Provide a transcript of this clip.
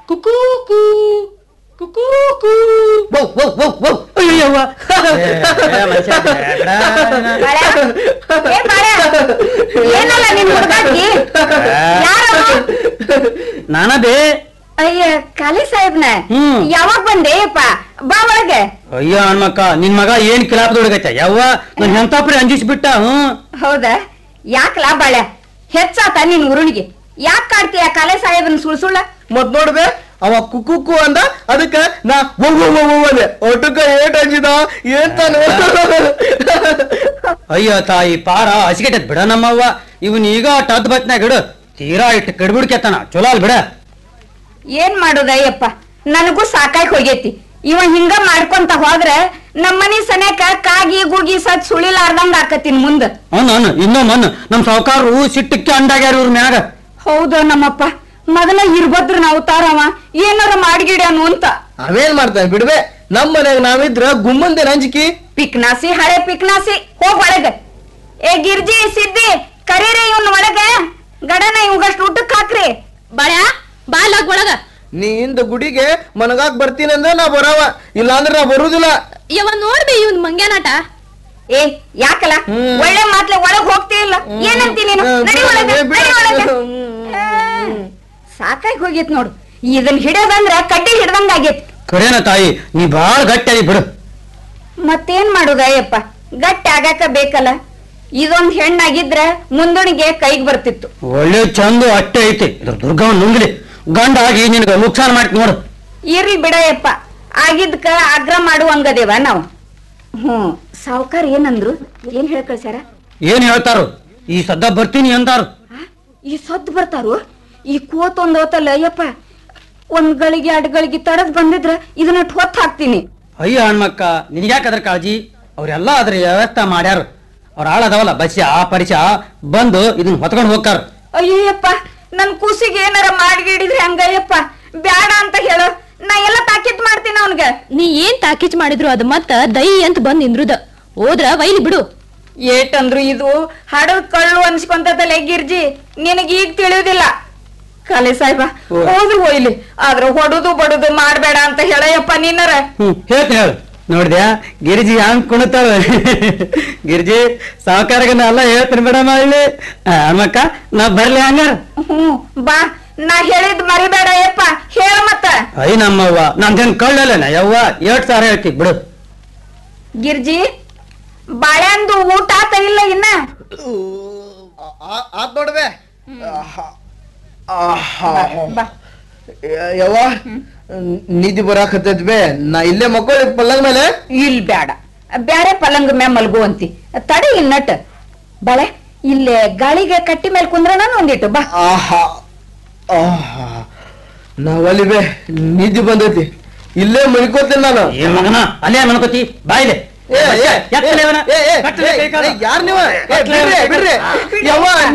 ಕುಕೂಕು ಕುಕೂಕು ವೌ ವೌ ವೌ ವೌ ಅಯ್ಯವ್ವ ಬಾಳೆ? ಏ ಬಾಳೆ? ಏನಲ್ಲ ನಿನ್ ಹುಡುಗಾಕಿ ಯಾರವ ನಾನದೇ ಅಯ್ಯ ಕಾಲಿ ಸಾಹೇಬ್ನ ಹ್ಮ್. ಯಾವಾಗ ಬಂದೆ ಅಪ್ಪ ಬಾ ಒಳಗೆ ಅಯ್ಯ ಹಣ್ಮಕ್ಕ ನಿನ್ ಮಗ ಏನ್ ಕಿಲಾಪದ ಹುಡುಗೈತೆ ಯವ್ವ ನನ್ ಎಂತಾಪ್ರಿ ಅಂಜಿಸ್ಬಿಟ್ಟ ಹ್ಮ್ ಹೌದಾ ಯಾಕಲಾ ಬಾಳೆ ಹೆಚ್ಚಾತ ನಿನ್ ಉರುಣಿಗೆ ಯಾಕ್ ಕಾಡ್ತೀಯ ಕಾಲೆ ಸಾಹೇಬನ್ ಸುಳ್ ಸುಳ್ಳ ಮತ್ ನೋಡ್ಬೆ ಅವ ಕುಕುಕು ಅಂದ ಅದಕ್ಕ ನಾ ವೌ ವೌ ವೌ ವೌ ಅಂದೆ ಒಟ್ಟಕ್ಕ ಏಟ್ ಅಂಜಿದ ಏನ್ ತಾನು ಅಯ್ಯೋ ತಾಯಿ ಪಾರ ಹಸಿಗೆಟ್ಟದ್ ಬಿಡ ನಮ್ಮವ್ವ ಇವನ್ ಈಗ ಟದ್ ಬತ್ನಾಗ ಇಡು ತೀರಾ ಇಟ್ಟು ಕಡ್ಬಿಡ್ಕೆತ್ತಾನ ಚಲೋ ಅಲ್ ಬಿಡ ಏನ್ ಮಾಡೋದಯ್ಯಪ್ಪ ನನಗೂ ಸಾಕಾಗಿ ಹೋಗೈತಿ ಇವ ಹಿಂಗ ಮಾಡ್ಕೊಂತ ಹೋದ್ರೆ ನಮ್ಮನಿ ಸನೇಕ ಕಾಗಿ ಗೂಗಿ ಸತ್ ಸುಳಿಲಾರ್ದಂಗ ಆಕತಿನ್ ಮುಂದ ಅವ್ನು ಅವ್ನು ಇನ್ನೊಮ್ಮೆ ಅನ್ನು ನಮ್ ಸಾವುಕಾರರು ಸಿಟ್ಟಕ್ಕೆ ಅಂಡಾಗ್ಯಾರ ಇವ್ರ ಮ್ಯಾಗ ಹೌದು ನಮ್ಮಪ್ಪ ಮೊದಲ ಇರ್ಬದ್ರ ಅವತಾರವ ಏನಾರ ಮಾಡಿಗಿಡ್ಯಾನು ಅಂತ ಅವೇನ್ ಮಾಡ್ತಾನೆ ಬಿಡ್ಬೆ ನಮ್ ಮನ್ಯಾಗ ನಾವಿದ್ರ ಗುಮ್ಮಂದೆ ಅಂಜಿಕಿ ಪಿಕ್ನಾಸಿ ಹಳೆ ಪಿಕ್ನಾಸಿ ಹೋಗ್ ಒಳಗ ಏ ಗಿರ್ಜಿ ಸಿದ್ದಿ ಕರೀರಿ ಇವ್ನ ಒಳಗ ಗಡನ ಇವ್ಗಷ್ಟು ಊಟಕ್ ಹಾಕ್ರಿ ಬಾಳ್ಯಾ ಬಾಲಾಗ್ ಒಳಗ ನೀ ಇಂದ ಗುಡಿಗೆ ಮನಗಾಕ್ ಬರ್ತೀನಿ ಅಂದ್ರೆ ನಾ ಬರವ ಇಲ್ಲ ಅಂದ್ರೆ ನಾ ಬರುದಿಲ್ಲ ಯವ ನೋಡ್ಬಿ ಇವ್ನ್ ಮಂಗ್ಯಾನಾಟ ಏ ಯಾಕಲ್ಲ ಹ್ಮ್. ಒಳ್ಳೆ ಮಾತ್ಲೆ ಒಳಗ್ ಹೋಗ್ತೀಯ ಇಲ್ಲ ಏನಂತಿ ನೀನು ಹ್ಮ್, ನಡಿ ಬಿಡು, ಒಳಗೆ, ಬಿಡು, ನಡಿ ಒಳಗೆ. ಹ್ಮ್. ಆ, ಸಾಕಾಗಿ ಹೋಗೈತ್ ನೋಡು ಇದನ್ ಹಿಡಿಯೋದಂದ್ರ ಕಡ್ಡಿ ಹಿಡ್ದಂಗ ಆಗೈತಿ ಕರೇನ ತಾಯಿ ನೀ ಬಾಳ ಗಟ್ಟಿ ಆಗಿ ಬಿಡು ಮತ್ತೇನ್ ಮಾಡುದ ಅಯ್ಯಪ್ಪ ಗಟ್ಟಿ ಆಗಾಕ ಬೇಕಲ್ಲ ಇದೊಂದ್ ಹೆಣ್ಣಾಗಿದ್ರ ಮುಂದಣಿಗೆ ಕೈಗ್ ಬರ್ತಿತ್ತು ಒಳ್ಳೆ ಚಂದು ಅಟ್ಟೆ ಐತಿ ಇದ್ರ ದುರ್ಗವನ್ ನುಂಗ್ಲಿ ಗಂಡ ಆಗಿ ನಿನಗ ನುಕ್ಸಾನ್ ಮಾಡ್ತಿ ನೋಡು ಇರ್ಲಿ ಬಿಡಯಪ್ಪ ಆಗಿದ್ಕ ಅಗ್ರ ಮಾಡುವಂಗದೇವ ನಾವು ಹ್ಮ್ ಸಾವ್ಕಾರ್ ಏನಂದ್ರು ಏನ್ ಹೇಳ್ ಕಳ್ಸ್ಯಾರ ಏನ್ ಹೇಳ್ತಾರು ಈ ಸದ್ದ ಬರ್ತೀನಿ ಅಂತಾರು ಆ, ಈ ಸದ್ದು ಬರ್ತಾರು ಈ ಕೋತ್ ಒಂದ್ ಹೋತಲ್ಲ ಅಯ್ಯಪ್ಪ ಒಂದ್ ಗಳಿಗೆ ಎರಡ್ ಗಳಿಗೆ ತಡದ್ ಬಂದಿದ್ರ ಇದನ್ನ ಹೊತ್ತು ಹಾಕ್ತೀನಿ ಅಯ್ಯ ಹಣ್ಮಕ್ಕ ನಿನಗ್ಯಾಕ ಅದ್ರ ಕಾಳಜಿ ಅವ್ರೆಲ್ಲ ಅದ್ರ ವ್ಯವಸ್ಥೆ ಮಾಡ್ಯಾರ ಅವ್ರ ಆಳದವಲ್ಲ ಬಸ್ಯ ಪರಿಚಯ ಬಂದು ಇದನ್ನ ಹೊತ್ಕೊಂಡು ಹೋಗ್ತಾರ ಅಯ್ಯಪ್ಪ ನನ್ ಕೂಸಿಗೆ ಏನಾರ ಮಾಡಿಗಿಡಿದ್ರೆ ಹಂಗಯ್ಯಪ್ಪ ಬ್ಯಾಡ ಅಂತ ಹೇಳು ನಾ ಎಲ್ಲ ತಾಕೀತ್ ಮಾಡ್ತೀನಿ ಅವನ್ಗ ನೀ ಏನ್ ತಾಕೀಚ್ ಮಾಡಿದ್ರು ಅದ್ ಮತ್ತ ದೈ ಅಂತ ಬಂದ್ ನಿಂದ್ರುದ ಹೋದ್ರ ವೈಲಿ ಬಿಡು ಏಟಂದ್ರು ಇದು ಹಡದ್ ಕಳ್ಳು ಅನ್ಸ್ಕೊಂತದಲ್ಲ ಗಿರ್ಜಿ ನಿನಗ ಈಗ ತಿಳಿಯುದಿಲ್ಲ ಕಾಲೆ ಸಾಹೇಬ ಹೋದ್ರು ಹೋಯ್ಲಿ ಆದ್ರ ಹೊಡುದು ಬಡುದು ಮಾಡ್ಬೇಡ ಅಂತ ಹೇಳಯ್ಯಪ್ಪ ನೀನರ ಹ್ಮ್ ಹೇಳ್ತೀನಿ ಹೇಳು ನೋಡಿದ್ಯಾ ಗಿರಿಜಿ ಹಂಗ್ ಕುಣಿತಾಳ ಗಿರಿಜಿ ಸಾವುಕಾರಗನ ಎಲ್ಲ ಹೇಳ್ತೀನಿ ಬಿಡಮ್ಮ ಇಲ್ಲಿ ಆ, ಹಣ್ಮಕ್ಕ ನಾ ಬರ್ಲಿ ಹಂಗಾರ ಹ್ಮ್ ಬಾ ನಾ ಹೇಳಿದ್ ಮರಿಬೇಡ ಯಪ್ಪ ಹೇಳ ಮತ್ತ ಅಯ್ಯ ನಮ್ಮವ್ವ ನಮ್ದೇನ್ ಕಳ್ಳಲ್ಲ ಯವ್ವ ಏಟ್ ಸಾವಿರ ಹೇಳ್ತಿ ಬಿಡು ಗಿರ್ಜಿ ಬಾಳೆಂದು ಊಟ ಆತ ಇಲ್ಲ ಇನ್ನ ಆತ್ ನೋಡ್ಬೆ ಬಾ ಯವ್ವ ನಿಧಿ ಬರಾಕತ್ತೈತ್ ಬೇ ನಾ ಇಲ್ಲೇ ಮಕ್ಕಳು ಪಲ್ಲಂಗ ಮೇಲೆ ಇಲ್ ಬ್ಯಾಡ ಬ್ಯಾರೆ ಪಲಂಗ ಮ್ಯಾಲ ಮಲ್ಗು ಅಂತಿ ತಡಿ ಇನ್ನಟ್ ಬಾಳೆ ಇಲ್ಲೇ ಗಾಳಿಗೆ ಕಟ್ಟಿ ಮೇಲೆ ಕುಂದ್ರ ನಾನು ಒಂದಿಟ್ಟು ಬಾ ಆಹಾ ಆಹಾ ನಾವಲ್ಲಿ ಬೇ ನಿಧಿ ಬಂದೈತಿ ಇಲ್ಲೇ ಮಲ್ಕೋತೀನಿ ನಾನು ಏ ಮಗನ ಅಲ್ಲೇ ಮನ್ಕೋತಿ ಬಾಯಿಲೆ ಏ, ಏ, ಎತ್ತಲೆ ಇವನ. ಏ, ಏ, ಕಟ್ಲೆ ಏ, ಕೈ ಕಾಲು. ಏ, ಯಾರ್ ನೀವ ಏ, ಕಟ್ಲೆ ಬಿಡ್ರಿ ಇವನ. ಬಿಡ್ರಿ ಯವ್ವ